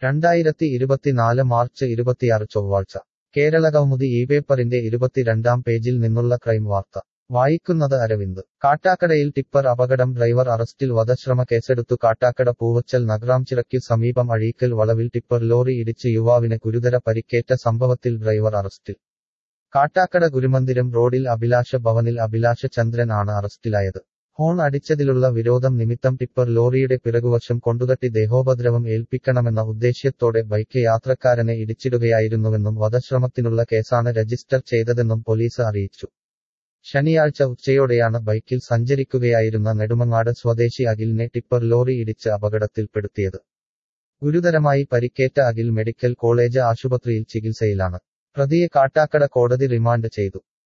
രണ്ടായിരത്തി ഇരുപത്തിനാല് മാർച്ച് ഇരുപത്തിയാറ് ചൊവ്വാഴ്ച കേരള കൗമുദി ഈ പേപ്പറിന്റെ ഇരുപത്തിരണ്ടാം പേജിൽ നിന്നുള്ള ക്രൈം വാർത്ത വായിക്കുന്നത് അരവിന്ദ് കാട്ടാക്കടയിൽ ടിപ്പർ അപകടം ഡ്രൈവർ അറസ്റ്റിൽ വധശ്രമ കേസെടുത്തു കാട്ടാക്കട പൂവച്ചൽ നഗറാംചിറയ്ക്കു സമീപം അഴീക്കൽ വളവിൽ ടിപ്പർ ലോറി ഇടിച്ച് യുവാവിന് ഗുരുതര പരിക്കേറ്റ സംഭവത്തിൽ ഡ്രൈവർ അറസ്റ്റിൽ കാട്ടാക്കട ഗുരുമന്ദിരം റോഡിൽ അഭിലാഷ ഭവനിൽ അഭിലാഷ ചന്ദ്രൻ ആണ് അറസ്റ്റിലായത് ഹോൺ അടിച്ചതിലുള്ള വിരോധം നിമിത്തം ടിപ്പർ ലോറിയുടെ പിറകുവശം കൊണ്ടുതട്ടി ദേഹോപദ്രവം ഏൽപ്പിക്കണമെന്ന ഉദ്ദേശ്യത്തോടെ ബൈക്ക് യാത്രക്കാരനെ ഇടിച്ചിടുകയായിരുന്നുവെന്നും വധശ്രമത്തിനുള്ള കേസാണ് രജിസ്റ്റർ ചെയ്തതെന്നും പോലീസ് അറിയിച്ചു ശനിയാഴ്ച ഉച്ചയോടെയാണ് ബൈക്കിൽ സഞ്ചരിക്കുകയായിരുന്ന നെടുമങ്ങാട് സ്വദേശി അഖിലിനെ ടിപ്പർ ലോറി ഇടിച്ച് അപകടത്തിൽപ്പെടുത്തിയത് ഗുരുതരമായി പരിക്കേറ്റ അഖിൽ മെഡിക്കൽ കോളേജ് ആശുപത്രിയിൽ ചികിത്സയിലാണ് പ്രതിയെ കാട്ടാക്കട കോടതി റിമാൻഡ് ചെയ്തു